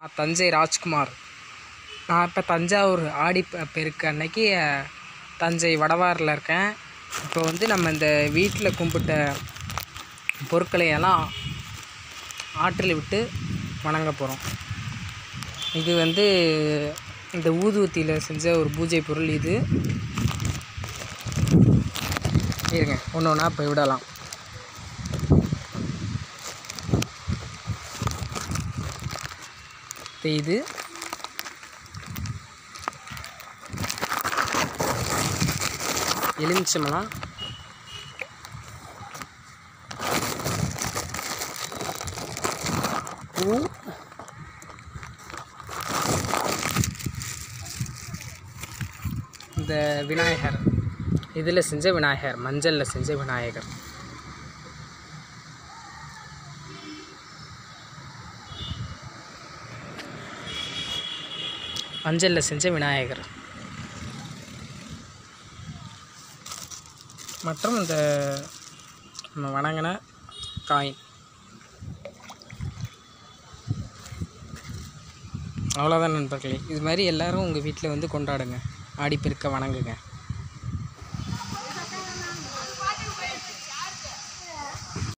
தஞ்சை ராஜ்குமார் நான் இப்போ தஞ்சாவூர் ஆடி பெ- பெருக்கு அன்னைக்கு அஹ், தஞ்சை வடவாரில் இருக்கேன் இப்போ வந்து நம்ம இந்த வீட்டில் கும்பிட்ட பொருட்களை எல்லாம் ஆற்றில் விட்டு வணங்க போகிறோம் இது வந்து இந்த ஊதுவத்தியில் செஞ்ச ஒரு பூஜை பொருள் இது இருங்க ஒன்று ஒன்றா இப்போ விடலாம் இப்போ இது எலுமிச்சம்பழம் பூ இந்த விநாயகர் இதில் செஞ்ச விநாயகர் மஞ்சளில் செஞ்ச விநாயகர் மஞ்சளில் செஞ்ச விநாயகர் மற்றும் இந்த நம்ம வணங்கின காயின் அவ்வளோதான் நண்பர்களே இது மாதிரி எல்லோரும் உங்கள் வீட்டில் வந்து கொண்டாடுங்க ஆடிப்பெருக்க வணங்குங்க